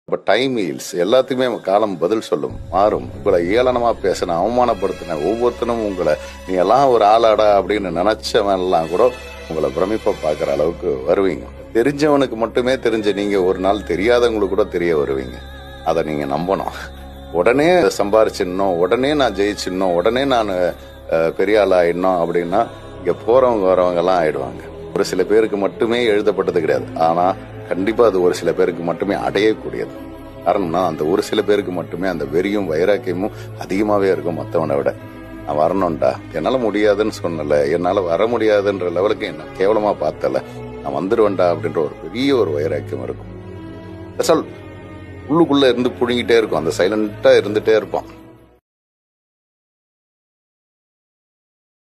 இப்போ time heals எல்லாத்துக்குமே காலம் பதில் சொல்லும் மாறும் உங்களை ஏளனமா பேசின அவமானப்படுத்தின ஒவ்வொருத்தனும் உங்களை நீ எல்லாம் ஒரு ஆளாடா அப்படின்னு நினைச்சவன் எல்லாம் கூட உங்களை பிரமிப்பா பார்க்குற அளவுக்கு வருவீங்க தெரிஞ்சவனுக்கு மட்டுமே தெரிஞ்ச நீங்க ஒரு நாள் தெரியாதவங்களுக்கு கூட தெரிய வருவீங்க அதை நீங்க நம்பணும் உடனே சம்பாரிச்சிடணும் உடனே நான் ஜெயிச்சிடணும் உடனே நான் அஹ், பெரிய ஆள் ஆயிடணும் அப்படின்னா இங்க போறவங்க வரவங்க எல்லாம் ஆயிடுவாங்க ஒரு சில பேருக்கு மட்டுமே எழுதப்பட்டது கிடையாது ஆனா கண்டிப்பா அது ஒரு சில பேருக்கு மட்டுமே அடையக்கூடியது காரணம்னா அந்த ஒரு சில பேருக்கு மட்டுமே அந்த வெறியும் வைராக்கியமும் அதிகமாவே இருக்கும் மத்தவனை விட நான் வரணும்டா என்னால முடியாதுன்னு சொன்னல என்னால வர முடியாதுன்ற லெவலுக்கு என்ன கேவலமா பார்த்தல நான் வந்துருவேன்டா அப்படின்ற ஒரு பெரிய ஒரு வைராக்கியம் இருக்கும் That's all. உள்ளுக்குள்ள இருந்து புழுங்கிட்டே இருக்கும் அந்த சைலண்டா இருந்துட்டே இருப்பான்